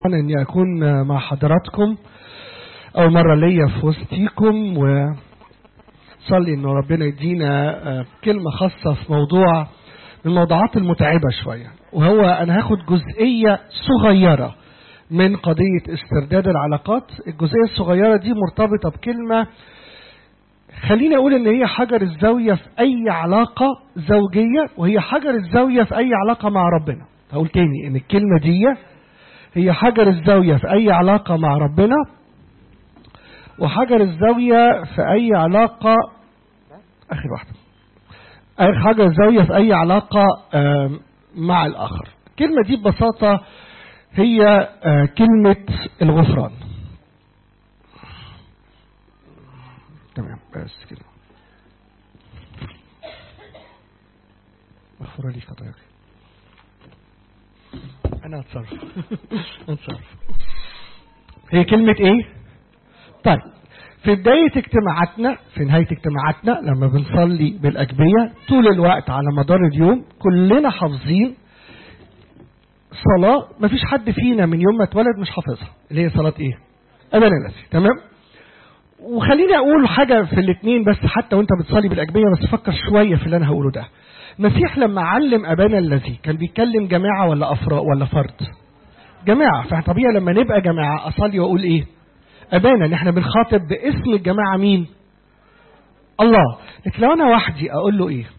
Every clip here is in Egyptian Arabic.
اني اكون مع حضراتكم اول مرة ليا في وسطيكم وصلي ان ربنا يدينا كلمة خاصة في موضوع من الموضوعات المتعبة شوية وهو انا هاخد جزئية صغيرة من قضية استرداد العلاقات الجزئية الصغيرة دي مرتبطة بكلمة خليني اقول ان هي حجر الزاوية في اي علاقة زوجية وهي حجر الزاوية في اي علاقة مع ربنا هقول تاني ان الكلمة دي هي حجر الزاوية في أي علاقة مع ربنا وحجر الزاوية في أي علاقة آخر واحدة حجر الزاوية في أي علاقة مع الآخر الكلمة دي ببساطة هي كلمة الغفران تمام بس كده مغفورة لي خطاياك انا هتصرف هتصرف هي كلمة ايه طيب في بداية اجتماعاتنا في نهاية اجتماعاتنا لما بنصلي بالأجبية طول الوقت على مدار اليوم كلنا حافظين صلاة ما فيش حد فينا من يوم ما اتولد مش حافظها اللي هي صلاة ايه أبانا الذي تمام وخليني أقول حاجة في الاثنين بس حتى وانت بتصلي بالأجبية بس فكر شوية في اللي أنا هقوله ده المسيح لما علم أبانا الذي كان بيتكلم جماعة ولا أفراد ولا فرد جماعة فطبيعي لما نبقى جماعة أصلي وأقول إيه أبانا إن إحنا بنخاطب باسم الجماعة مين الله لكن لو أنا وحدي أقول له إيه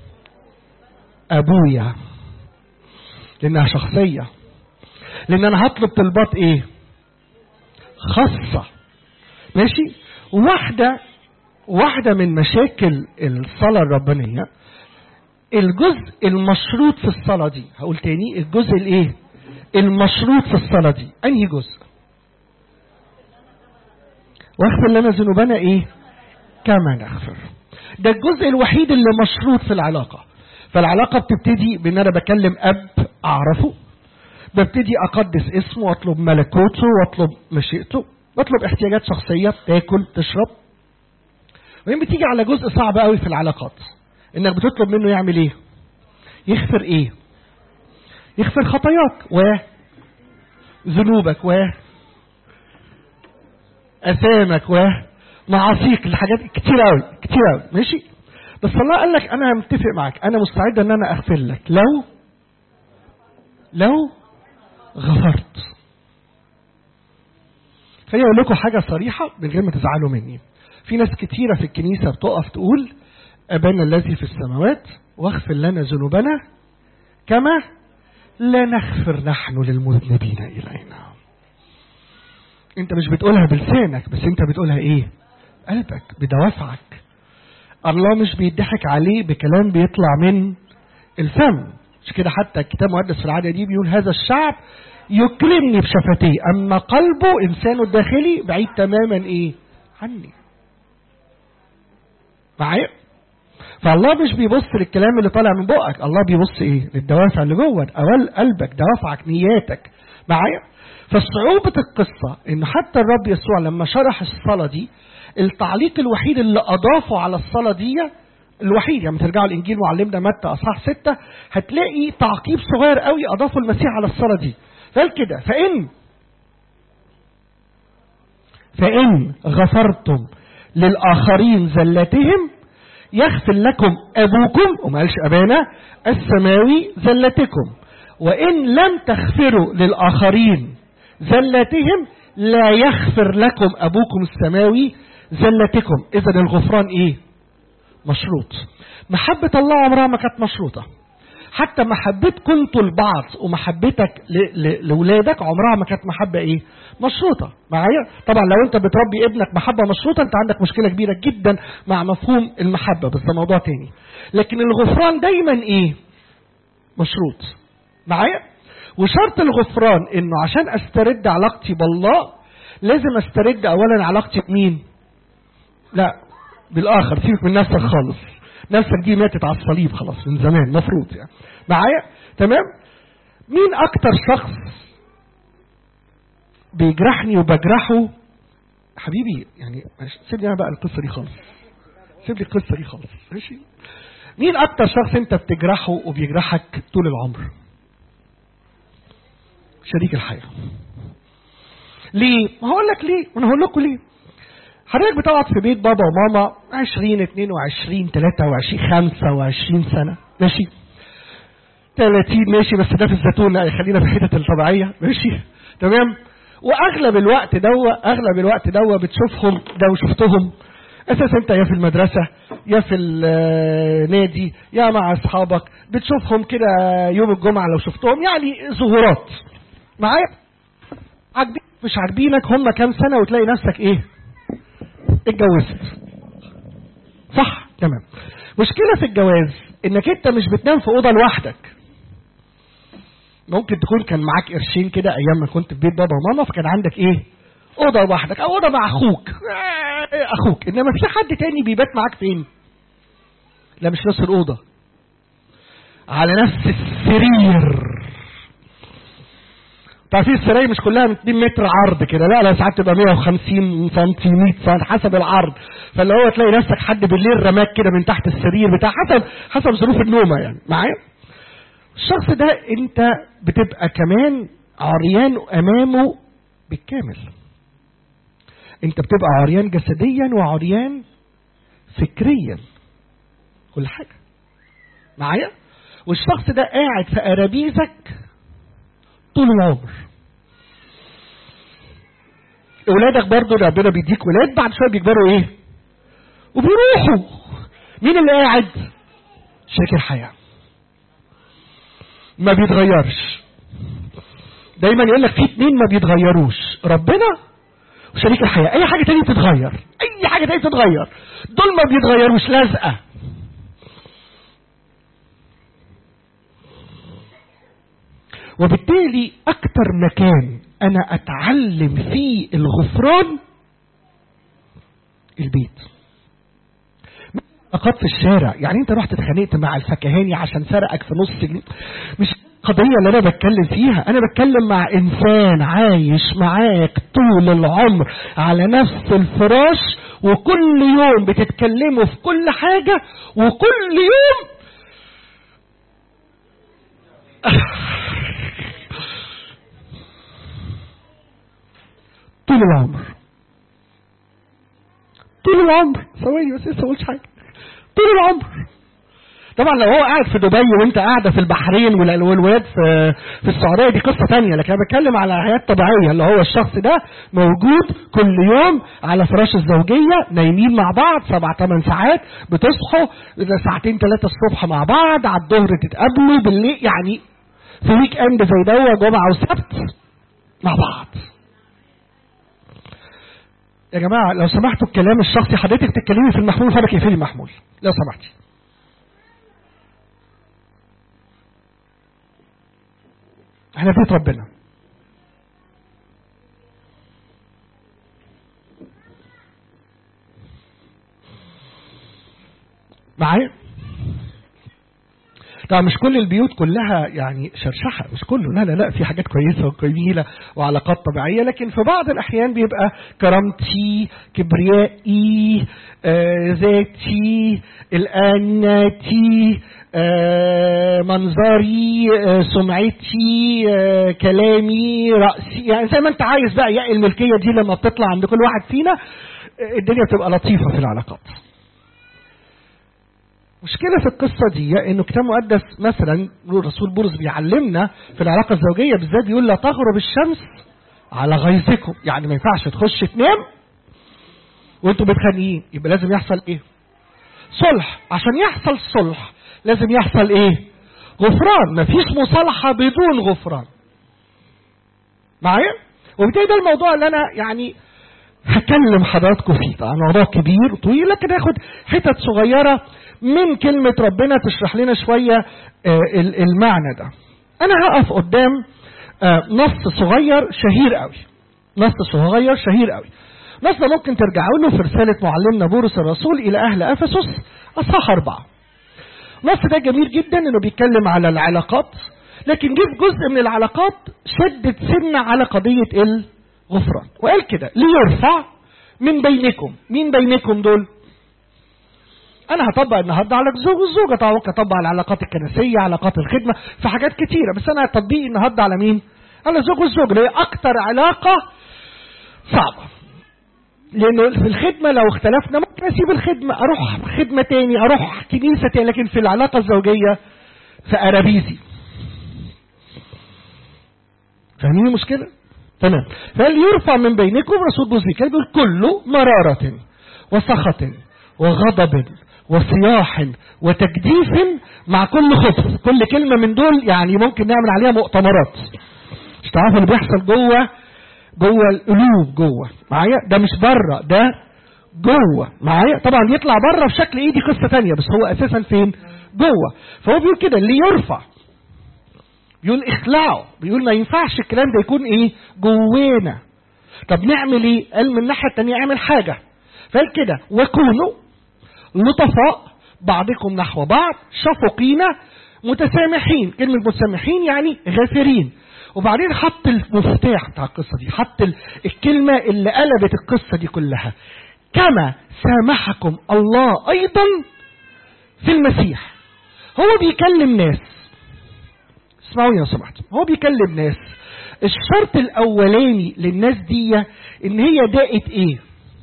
أبويا لأنها شخصية لأن أنا هطلب طلبات إيه خاصة ماشي واحدة واحدة من مشاكل الصلاة الربانية الجزء المشروط في الصلاة دي هقول تاني الجزء الايه المشروط في الصلاة دي انهي جزء واغفر لنا ذنوبنا ايه كما نغفر ده الجزء الوحيد اللي مشروط في العلاقة فالعلاقة بتبتدي بان انا بكلم اب اعرفه ببتدي اقدس اسمه واطلب ملكوته واطلب مشيئته واطلب احتياجات شخصية تاكل تشرب وبعدين بتيجي على جزء صعب قوي في العلاقات انك بتطلب منه يعمل ايه يغفر ايه يغفر خطاياك و ذنوبك و اثامك و معاصيك الحاجات كتير قوي كتير قوي ماشي بس الله قال لك انا متفق معاك انا مستعد ان انا اغفر لك لو لو غفرت خليني اقول لكم حاجه صريحه من غير ما تزعلوا مني في ناس كتيره في الكنيسه بتقف تقول أبانا الذي في السماوات واغفر لنا ذنوبنا كما لا نغفر نحن للمذنبين إلينا انت مش بتقولها بلسانك بس انت بتقولها ايه قلبك بدوافعك الله مش بيضحك عليه بكلام بيطلع من الفم مش كده حتى الكتاب المقدس في العادة دي بيقول هذا الشعب يكرمني بشفتيه أما قلبه إنسانه الداخلي بعيد تماما إيه عني معايا فالله مش بيبص للكلام اللي طالع من بقك الله بيبص ايه للدوافع اللي جوه اول قلبك دوافعك نياتك معايا فصعوبة القصة ان حتى الرب يسوع لما شرح الصلاة دي التعليق الوحيد اللي اضافه على الصلاة دي الوحيد يعني ترجعوا الانجيل معلمنا متى اصحاح ستة هتلاقي تعقيب صغير قوي اضافه المسيح على الصلاة دي قال كده فان فان غفرتم للاخرين زلتهم يغفر لكم أبوكم وما قالش أبانا السماوي زلتكم وإن لم تغفروا للآخرين زلتهم لا يغفر لكم أبوكم السماوي زلتكم إذا الغفران إيه مشروط محبة الله عمرها ما كانت مشروطة حتى محبتكم انتوا لبعض ومحبتك لاولادك عمرها ما كانت محبه ايه؟ مشروطه معايا؟ طبعا لو انت بتربي ابنك محبه مشروطه انت عندك مشكله كبيره جدا مع مفهوم المحبه بس ده موضوع تاني. لكن الغفران دايما ايه؟ مشروط. معايا؟ وشرط الغفران انه عشان استرد علاقتي بالله لازم استرد اولا علاقتي بمين؟ لا بالاخر سيبك من نفسك خالص. نفسك دي ماتت على الصليب خلاص من زمان مفروض يعني معايا تمام مين اكتر شخص بيجرحني وبجرحه حبيبي يعني سيب لي انا بقى القصه دي خالص سيب لي القصه دي خالص ماشي مين اكتر شخص انت بتجرحه وبيجرحك طول العمر شريك الحياه ليه؟ ما هقول لك ليه وانا هقول لكم ليه حضرتك بتقعد في بيت بابا وماما 20 22 23 25 سنه ماشي 30 ماشي بس ده في الزيتون لا خلينا في الحتت الطبيعيه ماشي تمام واغلب الوقت دوا اغلب الوقت دوا بتشوفهم ده وشفتهم اساس انت يا في المدرسه يا في النادي يا مع اصحابك بتشوفهم كده يوم الجمعه لو شفتهم يعني ظهورات معايا عاجبين مش عاجبينك هم كام سنه وتلاقي نفسك ايه اتجوزت صح تمام مشكله في الجواز انك انت مش بتنام في اوضه لوحدك ممكن تكون كان معاك قرشين كده ايام ما كنت في بيت بابا وماما فكان عندك ايه اوضه لوحدك او اوضه مع اخوك آه، اخوك انما في حد تاني بيبات معاك فين لا مش نفس الاوضه على نفس السرير تعرفين السراير مش كلها 2 متر عرض كده لا لا ساعات تبقى 150 سم 100 سم حسب العرض فاللي هو تلاقي نفسك حد بالليل رماك كده من تحت السرير بتاع حسب حسب ظروف النومه يعني معايا الشخص ده انت بتبقى كمان عريان امامه بالكامل انت بتبقى عريان جسديا وعريان فكريا كل حاجه معايا والشخص ده قاعد في قرابيزك طول العمر اولادك برضو ربنا بيديك ولاد بعد شويه بيكبروا ايه وبيروحوا مين اللي قاعد شريك الحياه ما بيتغيرش دايما يقول لك في اتنين ما بيتغيروش ربنا وشريك الحياه اي حاجه تانية تتغير اي حاجه تانية تتغير دول ما بيتغيروش لازقه وبالتالي اكتر مكان انا اتعلم فيه الغفران البيت علاقات في الشارع يعني انت رحت اتخانقت مع الفكهاني عشان سرقك في نص جنيه مش القضية اللي انا بتكلم فيها انا بتكلم مع انسان عايش معاك طول العمر على نفس الفراش وكل يوم بتتكلموا في كل حاجة وكل يوم طول العمر طول العمر ثواني بس لسه قلتش حاجه طول العمر طبعا لو هو قاعد في دبي وانت قاعده في البحرين وال- والولاد في في السعوديه دي قصه ثانيه لكن انا بتكلم على حياه طبيعيه اللي هو الشخص ده موجود كل يوم على فراش الزوجيه نايمين مع بعض سبع ثمان ساعات بتصحوا إذا ساعتين ثلاثه الصبح مع بعض على الظهر تتقابلوا بالليل يعني في ويك اند زي ده جمعه وسبت مع بعض يا جماعة لو سمحتوا الكلام الشخصي حضرتك تتكلمي في المحمول فضلك يقفلي المحمول لو سمحتي احنا في بيت ربنا معايا طبعا مش كل البيوت كلها يعني شرشحة مش كله لا لا لا في حاجات كويسة وجميلة وعلاقات طبيعية لكن في بعض الأحيان بيبقى كرامتي كبريائي آه ذاتي الآناتي آه منظري آه سمعتي آه كلامي رأسي يعني زي ما انت عايز بقى يا الملكية دي لما بتطلع عند كل واحد فينا آه، الدنيا بتبقى لطيفة في العلاقات مشكلة في القصة دي انه كتاب مقدس مثلا الرسول بولس بيعلمنا في العلاقة الزوجية بالذات بيقول لا تغرب الشمس على غيظكم يعني ما ينفعش تخش تنام وانتوا متخانقين يبقى لازم يحصل ايه صلح عشان يحصل صلح لازم يحصل ايه غفران مفيش مصالحة بدون غفران معايا وبالتالي ده الموضوع اللي انا يعني هكلم حضراتكم فيه طبعا موضوع كبير وطويل لكن هاخد حتت صغيرة من كلمة ربنا تشرح لنا شوية آه، ال- المعنى ده أنا هقف قدام آه، نص صغير شهير قوي نص صغير شهير قوي نص ده ممكن ترجعوا له في رسالة معلمنا بولس الرسول إلى أهل أفسس أصحاح أربعة النص ده جميل جدا إنه بيتكلم على العلاقات لكن جه في جزء من العلاقات شدت سنة على قضية الغفران وقال كده ليرفع من بينكم مين بينكم دول انا هطبق النهارده على الزوج والزوجه طبعا ممكن اطبق على العلاقات الكنسيه علاقات الخدمه في حاجات كتيره بس انا تطبيقي النهارده على مين على الزوج والزوج اللي هي اكتر علاقه صعبة لانه في الخدمة لو اختلفنا ممكن اسيب الخدمة اروح خدمة تاني اروح كنيسة تاني لكن في العلاقة الزوجية فأرابيزي فاهمين المشكلة؟ تمام فليرفع من بينكم رسول بوز بيقول كل مرارة وسخط وغضب وصياح وتجديف مع كل خبث كل كلمة من دول يعني ممكن نعمل عليها مؤتمرات مش تعرفوا اللي بيحصل جوه جوه القلوب جوه معايا ده مش بره ده جوه معايا طبعا يطلع بره في شكل ايه دي قصه ثانيه بس هو اساسا فين جوه فهو بيقول كده اللي يرفع بيقول اخلعه بيقول ما ينفعش الكلام ده يكون ايه جوانا طب نعمل ايه قال من الناحيه الثانيه اعمل حاجه فقال كده وكونوا لطفاء بعضكم نحو بعض شفقين متسامحين كلمة متسامحين يعني غافرين وبعدين حط المفتاح بتاع القصة دي حط الكلمة اللي قلبت القصة دي كلها كما سامحكم الله أيضا في المسيح هو بيكلم ناس اسمعوني لو سمحتم هو بيكلم ناس الشرط الأولاني للناس دي إن هي داقت إيه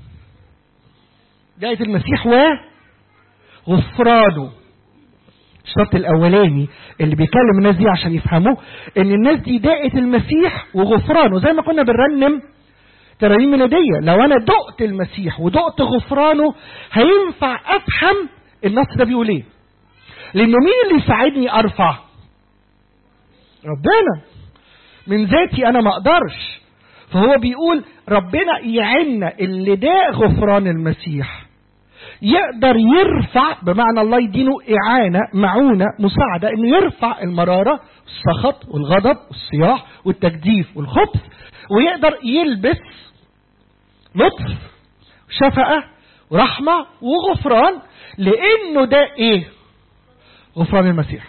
داقت المسيح وغفرانه الشرط الاولاني اللي بيكلم الناس دي عشان يفهموا ان الناس دي داقت المسيح وغفرانه زي ما كنا بنرنم ترانيم ميلادية لو انا دقت المسيح ودقت غفرانه هينفع افهم النص ده بيقول ايه لانه مين اللي يساعدني ارفع ربنا من ذاتي انا ما اقدرش فهو بيقول ربنا يعنا اللي ده غفران المسيح يقدر يرفع بمعنى الله يدينه إعانة معونة مساعدة إنه يرفع المرارة السخط والغضب والصياح والتجديف والخبث ويقدر يلبس لطف شفقة ورحمة وغفران لأنه ده إيه؟ غفران المسيح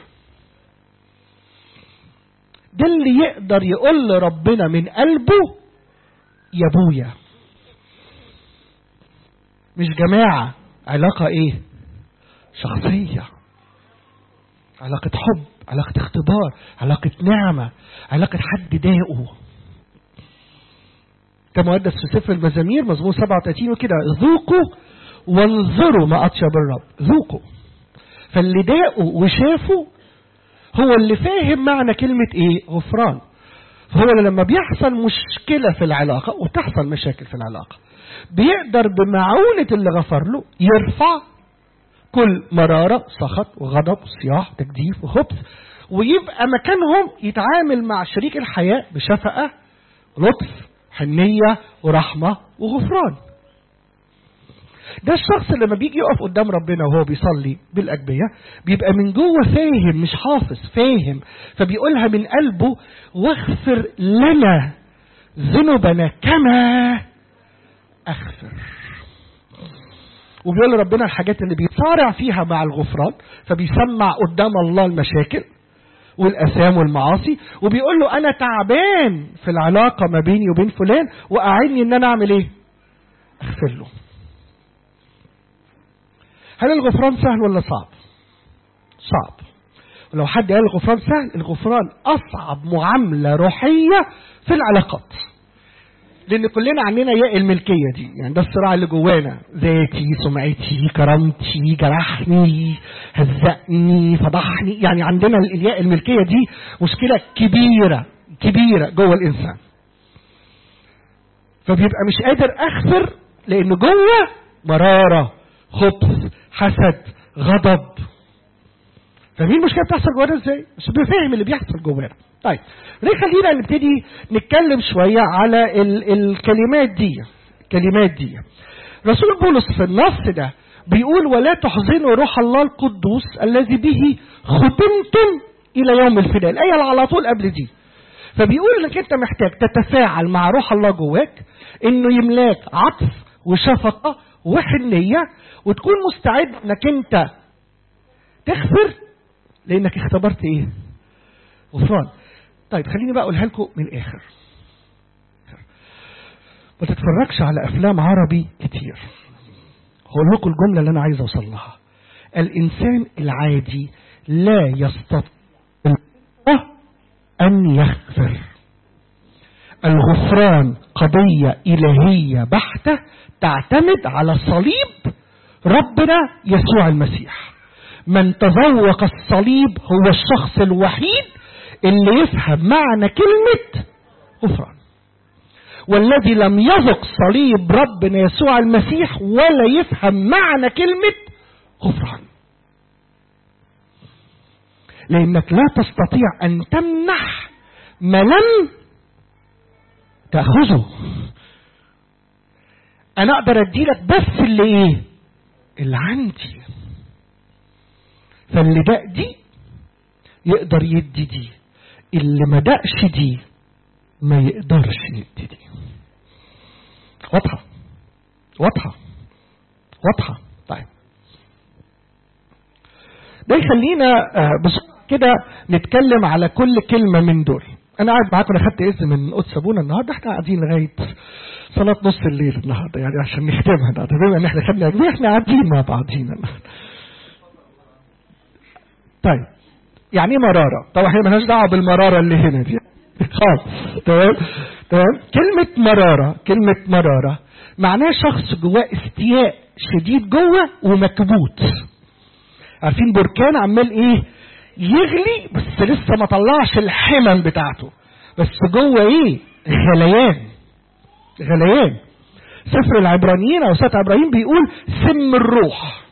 ده اللي يقدر يقول لربنا من قلبه يا ابويا مش جماعة علاقة ايه شخصية علاقة حب علاقة اختبار علاقة نعمة علاقة حد داقه كمقدس في سفر المزامير مزمور 37 وكده ذوقوا وانظروا ما أطيب الرب ذوقوا فاللي داقوا وشافوا هو اللي فاهم معنى كلمة ايه غفران فهو لما بيحصل مشكلة في العلاقة وتحصل مشاكل في العلاقة بيقدر بمعونة اللي غفر له يرفع كل مرارة سخط وغضب وصياح وتجديف وخبث ويبقى مكانهم يتعامل مع شريك الحياة بشفقة لطف حنية ورحمة وغفران ده الشخص اللي لما بيجي يقف قدام ربنا وهو بيصلي بالأجبية بيبقى من جوه فاهم مش حافظ فاهم فبيقولها من قلبه واغفر لنا ذنوبنا كما أغفر وبيقول لربنا الحاجات اللي بيصارع فيها مع الغفران فبيسمع قدام الله المشاكل والأثام والمعاصي وبيقول له أنا تعبان في العلاقة ما بيني وبين فلان وأعني إن أنا أعمل إيه؟ أغفر له هل الغفران سهل ولا صعب صعب ولو حد قال الغفران سهل الغفران أصعب معاملة روحية في العلاقات لأن كلنا عندنا ياء الملكية دي يعني ده الصراع اللي جوانا ذاتي سمعتي كرامتي جرحني هزقني فضحني يعني عندنا الياء الملكية دي مشكلة كبيرة كبيرة جوه الإنسان فبيبقى مش قادر أغفر لأن جوه مرارة خبث حسد غضب فاهمين المشكله بتحصل جوانا ازاي؟ مش بفهم اللي بيحصل جوانا. طيب ليه خلينا نبتدي نتكلم شويه على ال الكلمات دي الكلمات دي. رسول بولس في النص ده بيقول ولا تحزنوا روح الله القدوس الذي به ختمتم الى يوم الفداء، الايه اللي على طول قبل دي. فبيقول انك انت محتاج تتفاعل مع روح الله جواك انه يملاك عطف وشفقه وحنيه وتكون مستعد انك انت تغفر لانك اختبرت ايه غفران طيب خليني بقى اقولها لكم من الاخر ما تتفرجش على افلام عربي كتير هقول لكم الجمله اللي انا عايز اوصل لها الانسان العادي لا يستطيع ان يغفر الغفران قضية إلهية بحتة تعتمد على صليب ربنا يسوع المسيح من تذوق الصليب هو الشخص الوحيد اللي يفهم معنى كلمة غفران والذي لم يذق صليب ربنا يسوع المسيح ولا يفهم معنى كلمة غفران لأنك لا تستطيع أن تمنح ما لم تأخذه أنا أقدر أديلك بس اللي إيه اللي عندي فاللي دق دي يقدر يدي دي اللي ما دقش دي ما يقدرش يدي دي واضحة واضحة واضحة طيب ده يخلينا بس كده نتكلم على كل كلمة من دول أنا قاعد معاكم أنا خدت إذن من قدس أبونا النهاردة إحنا قاعدين لغاية صلاة نص الليل النهاردة يعني عشان نختمها النهاردة بما إن إحنا خدنا أجزاء إحنا قاعدين مع بعضينا النهاردة طيب يعني ايه مرارة طبعا احنا مالناش دعوة بالمرارة اللي هنا دي خالص تمام تمام كلمة مرارة كلمة مرارة معناها شخص جواه استياء شديد جوه ومكبوت عارفين بركان عمال ايه يغلي بس لسه ما طلعش الحمم بتاعته بس جوه ايه غليان غليان سفر العبرانيين او سفر ابراهيم بيقول سم الروح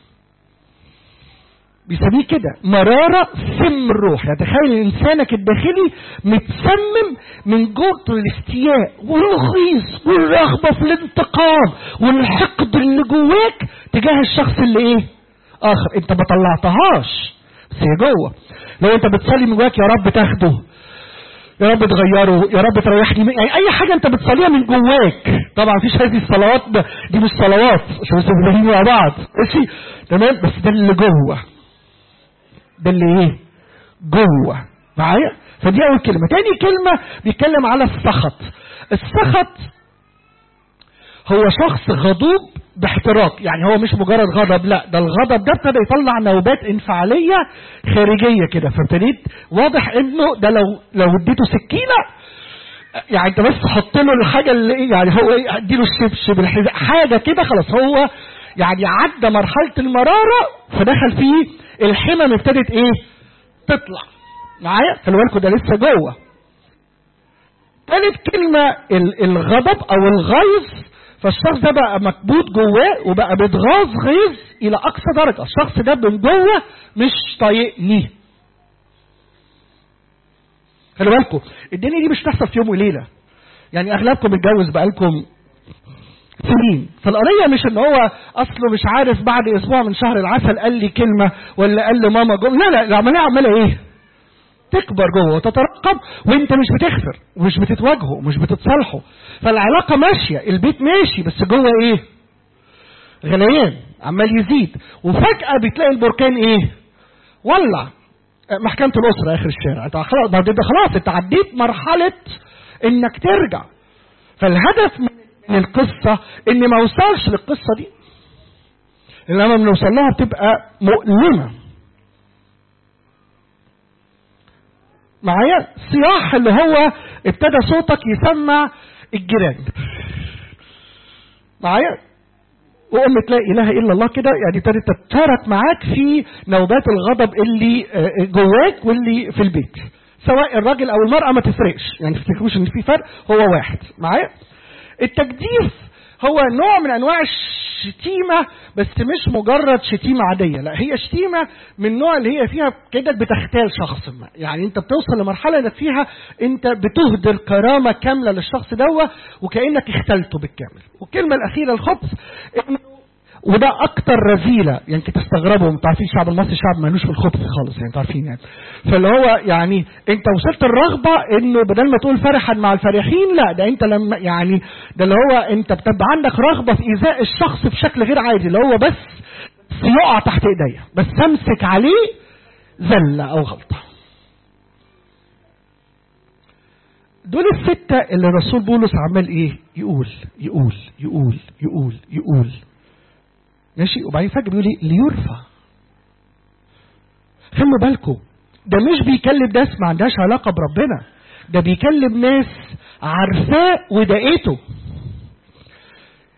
بيسميه كده مرارة سم الروح يعني تخيل انسانك الداخلي متسمم من جوه الاستياء والغيظ والرغبة في الانتقام والحقد اللي جواك تجاه الشخص اللي ايه اخر انت ما طلعتهاش بس هي جوه لو انت بتصلي من جواك يا رب تاخده يا رب تغيره يا رب تريحني من يعني اي حاجه انت بتصليها من جواك طبعا مفيش هذه الصلوات دي مش صلوات عشان بس بنبقى مع بعض ماشي تمام بس ده اللي جوه ده اللي ايه جوه معايا فدي اول كلمه تاني كلمه بيتكلم على السخط السخط هو شخص غضوب باحتراق يعني هو مش مجرد غضب لا ده الغضب ده ابتدى يطلع نوبات انفعاليه خارجيه كده فابتديت واضح انه ده لو لو اديته سكينه يعني انت بس حط له الحاجه اللي ايه يعني هو ايه اديله الشبشب الحذاء حاجه كده خلاص هو يعني عدى مرحله المراره فدخل فيه الحمم ابتدت ايه تطلع معايا خلي بالكم ده لسه جوه ثالث كلمه الغضب او الغيظ فالشخص ده بقى مكبوت جواه وبقى بيتغاظ غيظ الى اقصى درجه الشخص ده من جوه مش طايقني خلي بالكم الدنيا دي مش تحصل في يوم وليله يعني اغلبكم متجوز بقالكم سنين فالقضية مش ان هو اصله مش عارف بعد اسبوع من شهر العسل قال لي كلمة ولا قال لي ماما جم لا لا العملية عمالة ايه تكبر جوه وتترقب وانت مش بتغفر ومش بتتواجهه ومش بتتصالحه فالعلاقة ماشية البيت ماشي بس جوه ايه غليان عمال يزيد وفجأة بتلاقي البركان ايه ولع محكمة الأسرة آخر الشارع انت خلاص بعد ده خلاص انت عديت مرحلة انك ترجع فالهدف من من القصة ان ما وصلش للقصة دي لما بنوصل لها بتبقى مؤلمة معايا صياح اللي هو ابتدى صوتك يسمع الجيران معايا وام تلاقي اله الا الله كده يعني ابتدت تتشارك معاك في نوبات الغضب اللي جواك واللي في البيت سواء الراجل او المرأة ما تفرقش يعني تفتكروش ان في فرق هو واحد معايا التجديف هو نوع من انواع الشتيمة بس مش مجرد شتيمة عادية لا هي شتيمة من النوع اللي هي فيها كده بتختال شخص ما يعني انت بتوصل لمرحلة انك فيها انت بتهدر كرامة كاملة للشخص دوا وكأنك اختلته بالكامل والكلمة الاخيرة الخبز انه وده اكتر رذيله يعني تستغربوا انتوا عارفين الشعب المصري شعب مالوش في الخبز خالص يعني انتوا عارفين يعني فاللي هو يعني انت وصلت الرغبه انه بدل ما تقول فرحا مع الفرحين لا ده انت لما يعني ده اللي هو انت بتبقى عندك رغبه في ايذاء الشخص بشكل غير عادي اللي هو بس يقع تحت ايديا بس امسك عليه زله او غلطه دول الستة اللي الرسول بولس عمال ايه يقول يقول يقول يقول يقول ماشي وبعدين فجأة بيقول ايه ليرفع خلوا بالكم ده مش بيكلم ناس ما عندهاش علاقة بربنا ده بيكلم ناس عارفاه ودقيته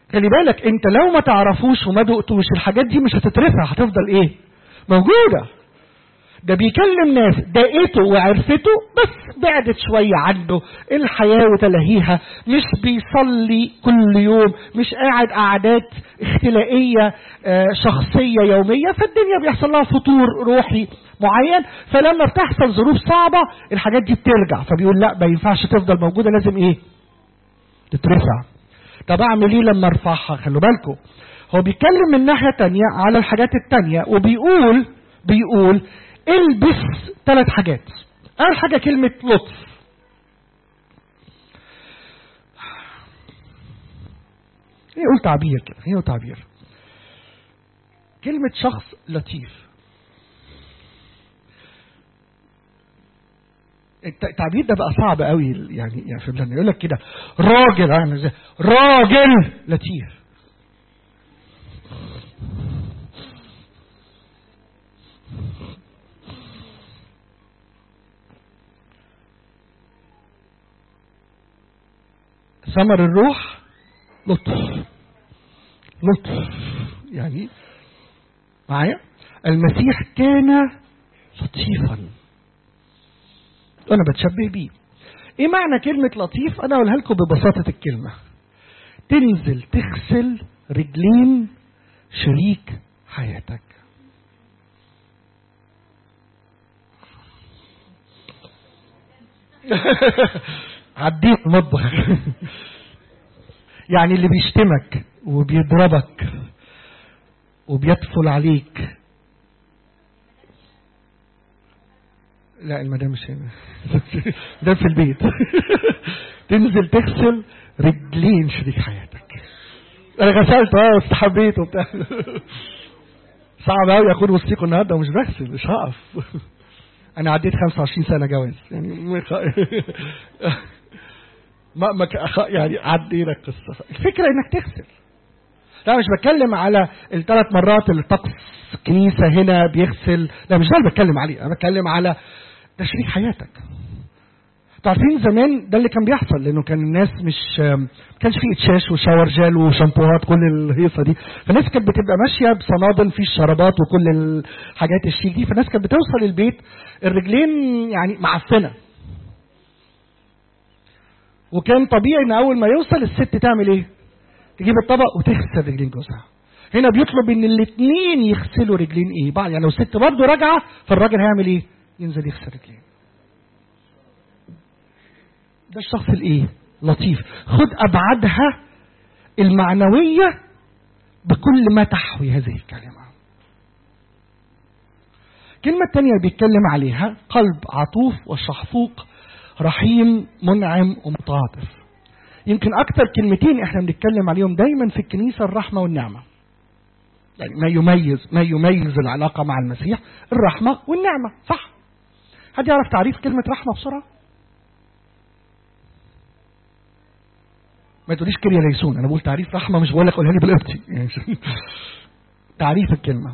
خلي بالك انت لو ما تعرفوش وما دقتوش الحاجات دي مش هتترفع هتفضل ايه موجودة ده بيكلم ناس دقته وعرفته بس بعدت شوية عنه الحياة وتلهيها مش بيصلي كل يوم مش قاعد قعدات اختلائية آه، شخصية يومية فالدنيا بيحصل لها فطور روحي معين فلما بتحصل ظروف صعبة الحاجات دي بترجع فبيقول لا ما ينفعش تفضل موجودة لازم ايه تترفع طب اعمل ايه لما ارفعها خلوا بالكم هو بيتكلم من ناحية تانية على الحاجات التانية وبيقول بيقول البس ثلاث حاجات اول حاجة كلمة لطف ايه قول تعبير كده ايه تعبير كلمة شخص لطيف التعبير ده بقى صعب قوي يعني يعني في بلادنا يقول لك كده راجل يعني زي راجل لطيف ثمر الروح لطف لطف يعني معايا المسيح كان لطيفا انا بتشبه بيه ايه معنى كلمة لطيف انا اقولها لكم ببساطة الكلمة تنزل تغسل رجلين شريك حياتك عديت المطبخ يعني اللي بيشتمك وبيضربك وبيطفل عليك لا المدام مش هنا ده في البيت تنزل تغسل رجلين شريك حياتك انا غسلت اه واستحبيت وبتاع صعب قوي اكون وسطيكم النهارده ومش بغسل مش هقف انا عديت 25 سنه جواز يعني ما ما يعني عدينا القصه الفكره انك تغسل لا مش بتكلم على الثلاث مرات اللي طقس كنيسه هنا بيغسل لا مش ده اللي بتكلم عليه انا بتكلم على تشريح حياتك عارفين زمان ده اللي كان بيحصل لانه كان الناس مش ما كانش فيه اتشاش وشاور جel وشامبوهات كل الهيصه دي فالناس كانت بتبقى ماشيه بصنادل في الشرابات وكل الحاجات الشيك دي فالناس كانت بتوصل البيت الرجلين يعني معفنه وكان طبيعي ان اول ما يوصل الست تعمل ايه تجيب الطبق وتغسل رجلين جوزها هنا بيطلب ان الاثنين يغسلوا رجلين ايه بعض يعني لو الست برضه راجعه فالراجل هيعمل ايه ينزل يغسل رجلين ده الشخص الايه لطيف خد ابعادها المعنويه بكل ما تحوي هذه الكلمه الكلمة الثانية اللي بيتكلم عليها قلب عطوف وشحفوق رحيم منعم ومتعاطف يمكن أكثر كلمتين احنا بنتكلم عليهم دايما في الكنيسة الرحمة والنعمة يعني ما يميز ما يميز العلاقة مع المسيح الرحمة والنعمة صح حد يعرف تعريف كلمة رحمة بسرعة ما تقوليش كريا ليسون انا بقول تعريف رحمة مش بقول لك قولها لي بالقبطي يعني تعريف الكلمة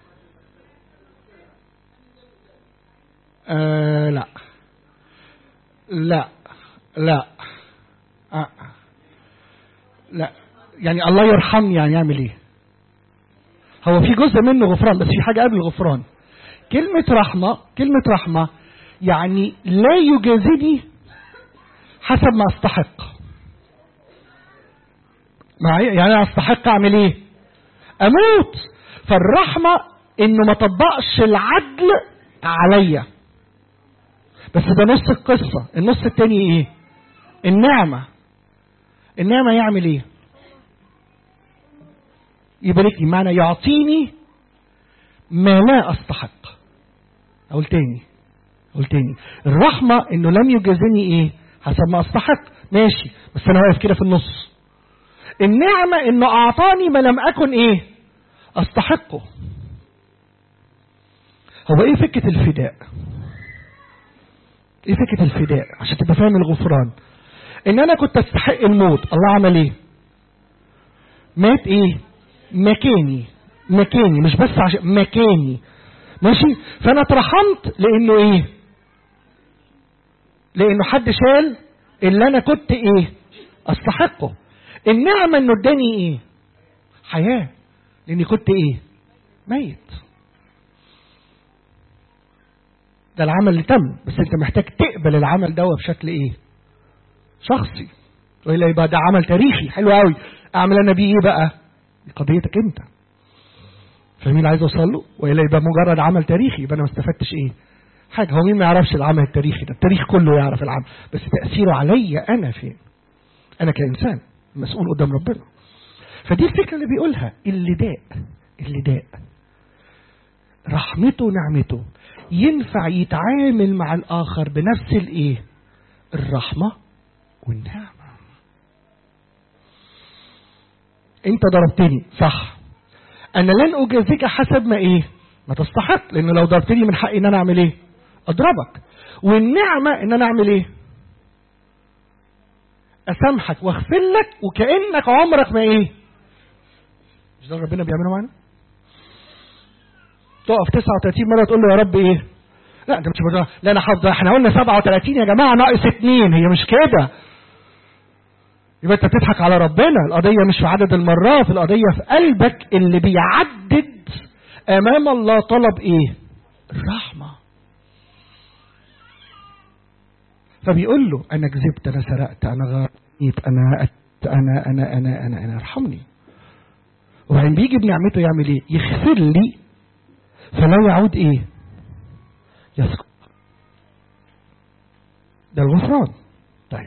آه لا لا لا آه. لا يعني الله يرحمني يعني يعمل ايه هو في جزء منه غفران بس في حاجة قبل الغفران كلمة رحمة كلمة رحمة يعني لا يجازني حسب ما استحق معايا يعني انا استحق اعمل ايه اموت فالرحمة انه ما طبقش العدل عليا بس ده نص القصة النص التاني ايه النعمة النعمة يعمل ايه يباركني معنى يعطيني ما لا استحق اقول تاني اقول تاني الرحمة انه لم يجازني ايه حسب ما استحق ماشي بس انا واقف كده في النص النعمة انه اعطاني ما لم اكن ايه استحقه هو ايه فكرة الفداء ايه فكرة الفداء عشان تبقى فاهم الغفران ان انا كنت استحق الموت الله عمل ايه مات ايه مكاني مكاني مش بس عشان مكاني ماشي فانا اترحمت لانه ايه لانه حد شال اللي انا كنت ايه استحقه النعمة انه اداني ايه حياة لاني كنت ايه ميت ده العمل اللي تم بس انت محتاج تقبل العمل ده بشكل ايه شخصي والا يبقى ده عمل تاريخي حلو قوي اعمل انا بيه ايه بقى دي قضيتك انت فاهمين اللي عايز اوصل له والا يبقى مجرد عمل تاريخي يبقى انا ما استفدتش ايه حاجه هو مين ما يعرفش العمل التاريخي ده التاريخ كله يعرف العمل بس تاثيره عليا انا فين انا كانسان مسؤول قدام ربنا فدي الفكره اللي بيقولها اللي داء اللي داء رحمته نعمته ينفع يتعامل مع الاخر بنفس الايه الرحمه والنعمه انت ضربتني صح انا لن اجازيك حسب ما ايه ما تستحق لان لو ضربتني من حقي ان انا اعمل ايه اضربك والنعمه ان انا اعمل ايه اسامحك واغفر لك وكانك عمرك ما ايه مش ده ربنا بيعمله معانا تقف 39 مره تقول له يا رب ايه لا انت مش بتقول لا انا حافظ احنا قلنا 37 يا جماعه ناقص اثنين هي مش كده يبقى انت بتضحك على ربنا القضيه مش في عدد المرات القضيه في قلبك اللي بيعدد امام الله طلب ايه الرحمه فبيقول له انا كذبت انا سرقت انا غرقت انا أت انا انا انا انا انا ارحمني وبعدين بيجي بنعمته يعمل ايه يغفر لي فلا يعود ايه يسقط ده الغفران طيب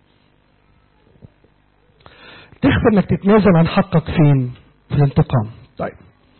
تخفى انك تتنازل عن حقك فين في الانتقام طيب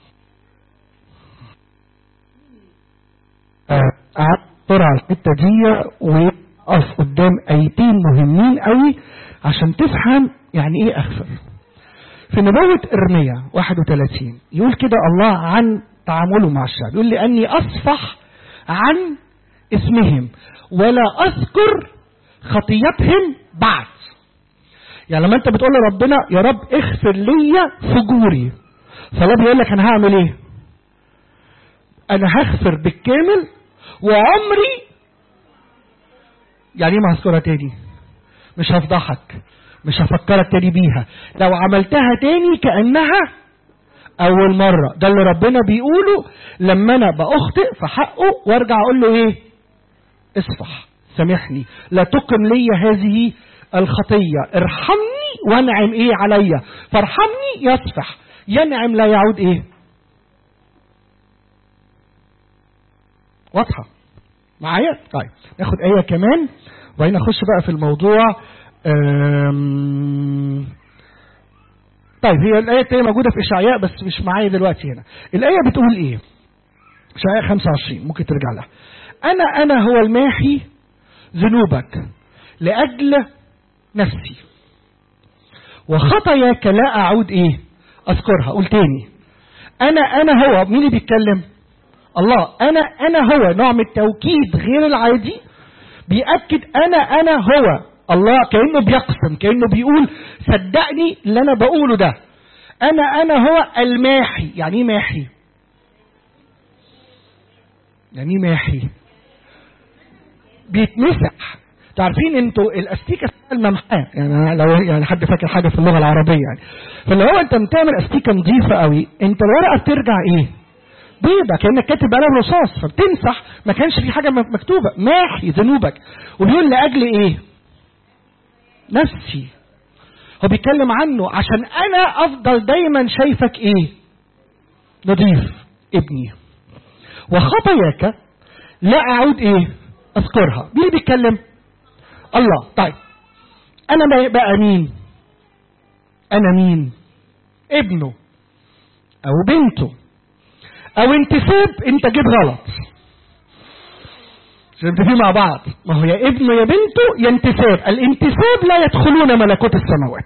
قعدت بسرعة الحتة دي وقف قدام ايتين مهمين قوي عشان تفهم يعني ايه اغفر في نبوة ارميا 31 يقول كده الله عن تعامله مع الشعب يقول لاني اصفح عن اسمهم ولا اذكر خطيتهم بعد يعني لما انت بتقول لربنا يا رب اغفر لي فجوري فالله بيقول لك انا هعمل ايه انا هغفر بالكامل وعمري يعني ايه ما هذكرها تاني مش هفضحك مش هفكرك تاني بيها لو عملتها تاني كانها اول مره ده اللي ربنا بيقوله لما انا باخطئ في حقه وارجع اقول له ايه اصفح سامحني لا تقم لي هذه الخطية ارحمني وانعم ايه عليا فارحمني يصفح ينعم لا يعود ايه واضحة معايا طيب ناخد آية كمان وبعدين نخش بقى في الموضوع أم... طيب هي الآية التانية موجودة في إشعياء بس مش معايا دلوقتي هنا الآية بتقول إيه إشعياء 25 ممكن ترجع لها أنا أنا هو الماحي ذنوبك لأجل نفسي وخطاياك لا أعود إيه أذكرها قول تاني أنا أنا هو مين اللي بيتكلم الله أنا أنا هو نوع من التوكيد غير العادي بيأكد أنا أنا هو الله كأنه بيقسم كأنه بيقول صدقني اللي أنا بقوله ده أنا أنا هو الماحي يعني إيه ماحي يعني إيه ماحي بيتمسح تعرفين انتوا الاستيكه الممحاه يعني لو يعني حد فاكر حاجه في اللغه العربيه يعني فاللي هو انت بتعمل استيكه نظيفه قوي انت الورقه بترجع ايه بيضة كانك كاتب قلم رصاص فبتمسح ما كانش في حاجه مكتوبه ماحي ذنوبك وبيقول لاجل ايه نفسي هو بيتكلم عنه عشان انا افضل دايما شايفك ايه نظيف ابني وخطاياك لا اعود ايه اذكرها مين بيتكلم الله طيب انا بقى مين انا مين ابنه او بنته او انتساب انت جيت غلط متفقين مع بعض ما هو يا ابنه يا بنته يا انتساب الانتساب لا يدخلون ملكوت السماوات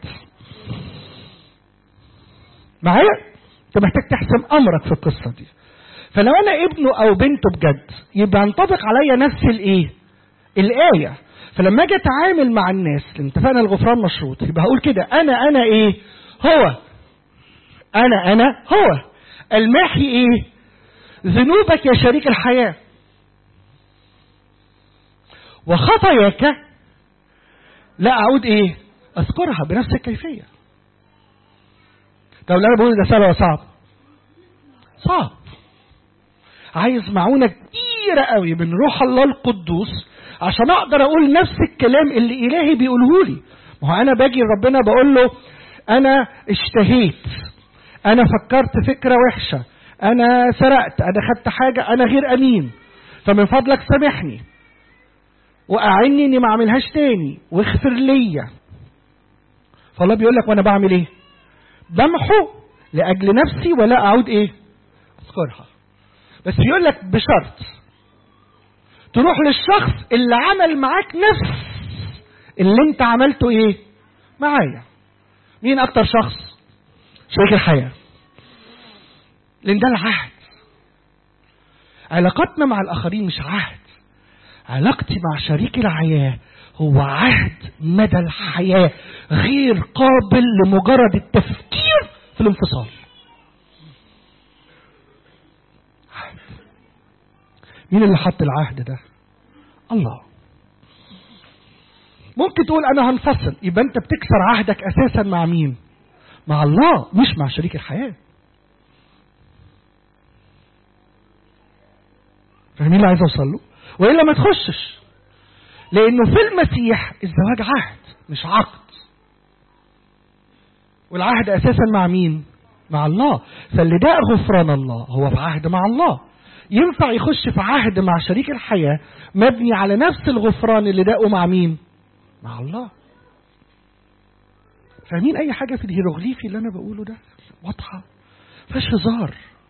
معايا انت محتاج تحسم امرك في القصه دي فلو انا ابنه او بنته بجد يبقى ينطبق عليا نفس الايه الايه فلما اجي اتعامل مع الناس لان اتفقنا الغفران مشروط يبقى هقول كده انا انا ايه هو انا انا هو الماحي ايه ذنوبك يا شريك الحياه وخطاياك لا اعود ايه اذكرها بنفس الكيفيه طب اللي انا بقوله ده سهل ولا صعب صعب عايز معونة كبيرة قوي من روح الله القدوس عشان اقدر اقول نفس الكلام اللي الهي بيقوله لي ما هو انا باجي ربنا بقول له انا اشتهيت انا فكرت فكرة وحشة انا سرقت انا خدت حاجة انا غير امين فمن فضلك سامحني واعني اني ما اعملهاش تاني واغفر ليا فالله بيقول لك وانا بعمل ايه بمحو لاجل نفسي ولا اعود ايه اذكرها بس يقول لك بشرط تروح للشخص اللي عمل معاك نفس اللي انت عملته ايه معايا مين اكتر شخص شريك الحياة لان ده العهد علاقتنا مع الاخرين مش عهد علاقتي مع شريك الحياة هو عهد مدى الحياة غير قابل لمجرد التفكير في الانفصال عهد. مين اللي حط العهد ده الله ممكن تقول انا هنفصل يبقى انت بتكسر عهدك اساسا مع مين مع الله مش مع شريك الحياة فاهمين اللي عايز اوصل له والا ما تخشش لانه في المسيح الزواج عهد مش عقد والعهد اساسا مع مين مع الله فاللي ده غفران الله هو في عهد مع الله ينفع يخش في عهد مع شريك الحياة مبني على نفس الغفران اللي داقه مع مين مع الله فاهمين اي حاجة في الهيروغليفي اللي انا بقوله ده واضحة فيهاش هزار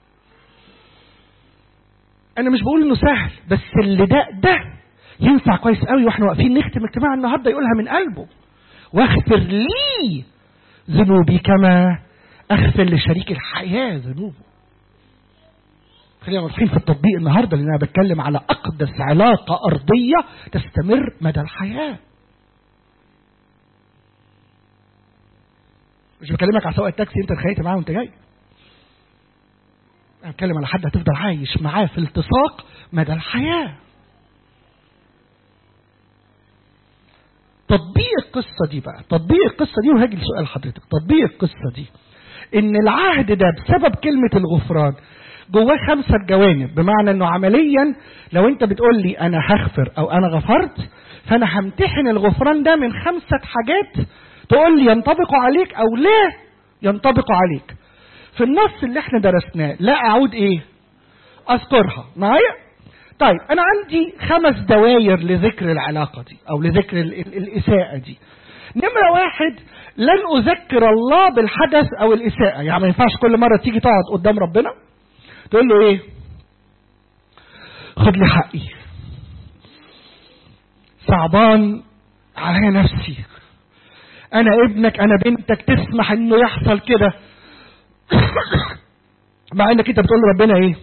انا مش بقول انه سهل بس اللي ده ده ينفع كويس قوي واحنا واقفين نختم اجتماع النهارده يقولها من قلبه واغفر لي ذنوبي كما اغفر لشريك الحياه ذنوبه خلينا واضحين في التطبيق النهارده لان انا بتكلم على اقدس علاقه ارضيه تستمر مدى الحياه مش بكلمك على سواق التاكسي انت اتخانقت معاه وانت جاي انا بتكلم على حد هتفضل عايش معاه في التصاق مدى الحياه تطبيق القصه دي بقى تطبيق القصه دي وهاجي لسؤال حضرتك تطبيق القصه دي ان العهد ده بسبب كلمه الغفران جواه خمسة جوانب بمعنى انه عمليا لو انت بتقول لي انا هغفر او انا غفرت فانا همتحن الغفران ده من خمسة حاجات تقول لي ينطبق عليك او لا ينطبق عليك في النص اللي احنا درسناه لا اعود ايه اذكرها معايا طيب انا عندي خمس دواير لذكر العلاقة دي او لذكر ال ال الاساءة دي نمرة واحد لن اذكر الله بالحدث او الاساءة يعني ما ينفعش كل مرة تيجي تقعد قدام ربنا تقول له ايه خد لي حقي صعبان على نفسي انا ابنك انا بنتك تسمح انه يحصل كده مع انك انت بتقول لربنا ايه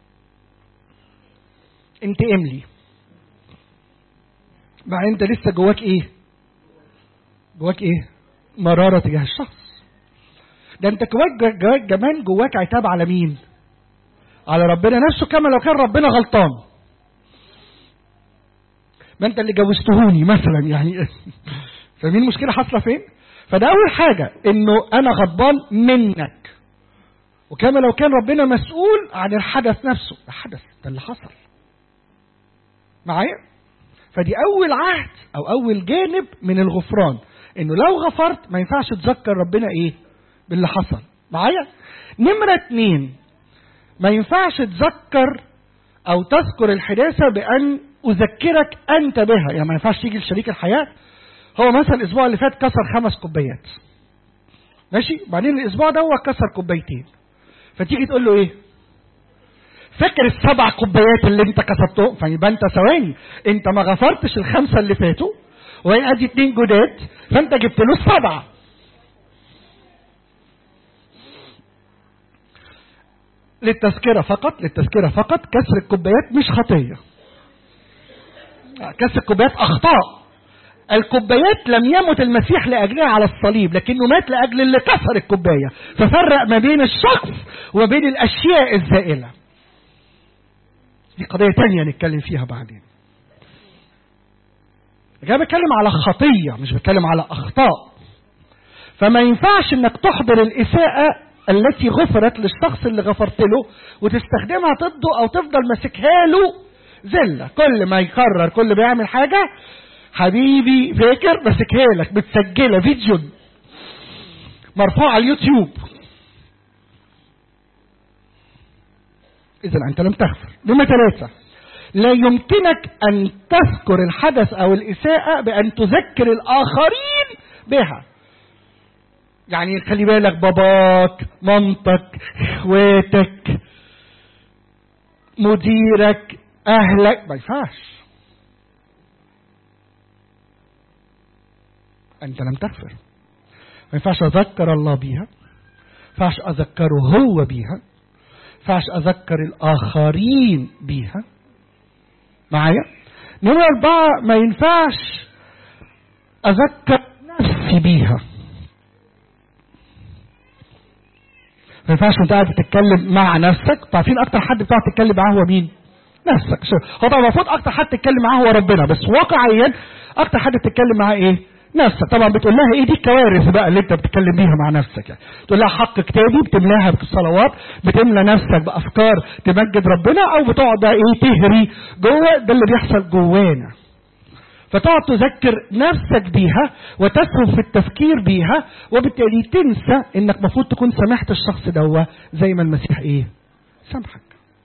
انتقم لي مع انت لسه جواك ايه جواك ايه مرارة تجاه الشخص ده انت جواك جواك كمان جواك عتاب على مين على ربنا نفسه كما لو كان ربنا غلطان ما انت اللي جوزتهوني مثلا يعني فاهمين المشكله حاصله فين فده اول حاجه انه انا غضبان منك وكما لو كان ربنا مسؤول عن الحدث نفسه الحدث ده اللي حصل معايا فدي اول عهد او اول جانب من الغفران انه لو غفرت ما ينفعش تذكر ربنا ايه باللي حصل معايا نمرة اتنين ما ينفعش تذكر او تذكر الحداثة بان اذكرك انت بها يعني ما ينفعش تيجي لشريك الحياة هو مثلا الاسبوع اللي فات كسر خمس كوبايات ماشي بعدين الاسبوع ده هو كسر كوبايتين فتيجي تقول له ايه فاكر السبع كوبايات اللي انت كسرتهم فيبقى انت ثواني انت ما غفرتش الخمسه اللي فاتوا وهي ادي اتنين جداد فانت جبت له السبعه للتذكره فقط للتذكره فقط كسر الكوبايات مش خطيه كسر الكوبايات اخطاء الكوبايات لم يمت المسيح لاجلها على الصليب لكنه مات لاجل اللي كسر الكوبايه ففرق ما بين الشخص وما بين الاشياء الزائله دي قضيه تانية نتكلم فيها بعدين انا بتكلم على خطيه مش بتكلم على اخطاء فما ينفعش انك تحضر الاساءه التي غفرت للشخص اللي غفرت له وتستخدمها ضده او تفضل ماسكها له زله كل ما يكرر كل ما يعمل حاجه حبيبي فاكر ماسكها لك متسجله فيديو مرفوع على اليوتيوب اذا انت لم تغفر نمرة ثلاثة لا يمكنك ان تذكر الحدث او الاساءة بان تذكر الاخرين بها يعني خلي بالك باباك مامتك اخواتك مديرك اهلك ما ينفعش انت لم تغفر ما ينفعش اذكر الله بيها ما ينفعش اذكره هو بيها ما ينفعش اذكر الاخرين بيها معايا نمرة أربعة ما ينفعش أذكر نفسي بيها ما ينفعش وانت قاعد تتكلم مع نفسك عارفين اكتر حد بتقعد تتكلم معاه هو مين نفسك هو طبعا المفروض اكتر حد تتكلم معاه هو ربنا بس واقعيا اكتر حد تتكلم معاه ايه نفسك طبعا بتقول لها ايه دي الكوارث بقى اللي انت بتتكلم بيها مع نفسك يعني تقول لها حق كتابي بتملاها بالصلوات بتملى نفسك بافكار تمجد ربنا او بتقعد بقى ايه تهري جوه ده اللي بيحصل جوانا فتقعد تذكر نفسك بيها وتسهل في التفكير بيها وبالتالي تنسى انك المفروض تكون سامحت الشخص دوا زي ما المسيح ايه سامحك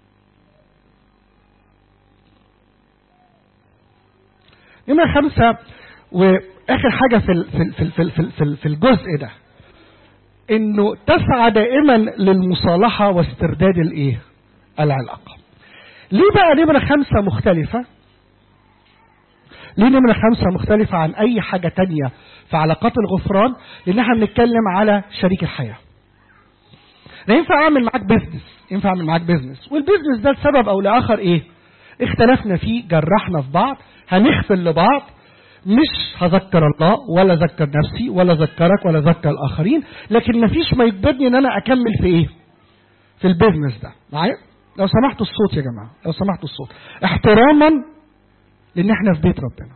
نمرة خمسة واخر حاجة في ال- في ال- في ال- في ال- في ال- في ال- في الجزء ده انه تسعى دائما للمصالحة واسترداد الايه العلاقة ليه بقى نمرة خمسة مختلفة ليه نمرة خمسة مختلفة عن أي حاجة تانية في علاقات الغفران لأن احنا بنتكلم على شريك الحياة لا ينفع أعمل معاك بيزنس ينفع أعمل معاك بيزنس والبيزنس ده لسبب أو لآخر إيه اختلفنا فيه جرحنا في بعض هنغفر لبعض مش هذكر الله ولا ذكر نفسي ولا ذكرك ولا ذكر الآخرين لكن مفيش ما يجبرني إن أنا أكمل في إيه في البيزنس ده معايا لو سمحتوا الصوت يا جماعة لو سمحتوا الصوت احتراما لان احنا في بيت ربنا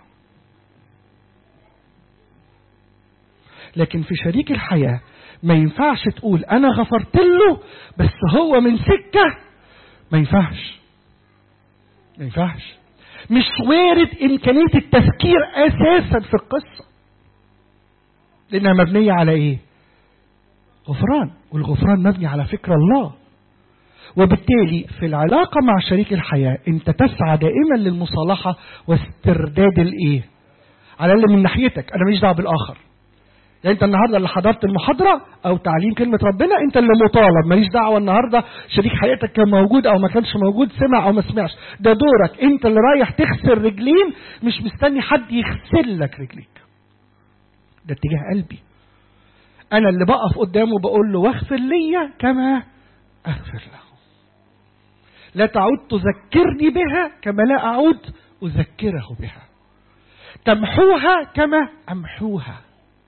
لكن في شريك الحياة ما ينفعش تقول انا غفرت له بس هو من سكة ما ينفعش ما ينفعش مش وارد امكانية التفكير اساسا في القصة لانها مبنية على ايه غفران والغفران مبني على فكر الله وبالتالي في العلاقة مع شريك الحياة انت تسعى دائما للمصالحة واسترداد الايه على اللي من ناحيتك انا ماليش دعوه بالاخر يعني انت النهارده اللي حضرت المحاضره او تعليم كلمه ربنا انت اللي مطالب ماليش دعوه النهارده شريك حياتك كان موجود او ما كانش موجود سمع او ما سمعش ده دورك انت اللي رايح تغسل رجلين مش مستني حد يغسل لك رجليك ده اتجاه قلبي انا اللي بقف قدامه بقول له واغفر لي كما اغفر له لا تعود تذكرني بها كما لا أعود أذكره بها تمحوها كما أمحوها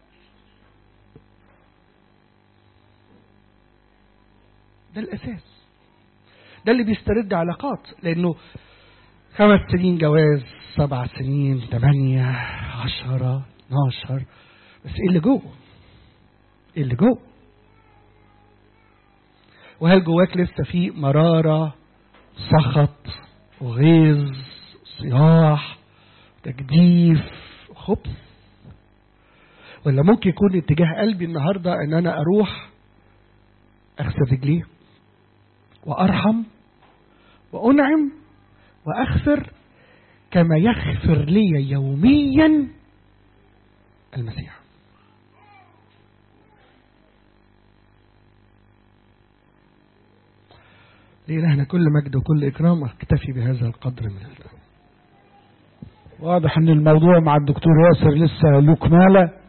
ده الأساس ده اللي بيسترد علاقات لأنه خمس سنين جواز سبع سنين ثمانية عشرة 12 بس ايه اللي جوه ايه اللي جوه وهل جواك لسه في مرارة سخط وغيظ صياح تجديف خبث ولا ممكن يكون اتجاه قلبي النهاردة ان انا اروح اغسل رجليه وارحم وانعم واغفر كما يغفر لي يوميا المسيح لإلهنا كل مجد وكل إكرام اكتفي بهذا القدر من الله واضح ان الموضوع مع الدكتور ياسر لسه له كماله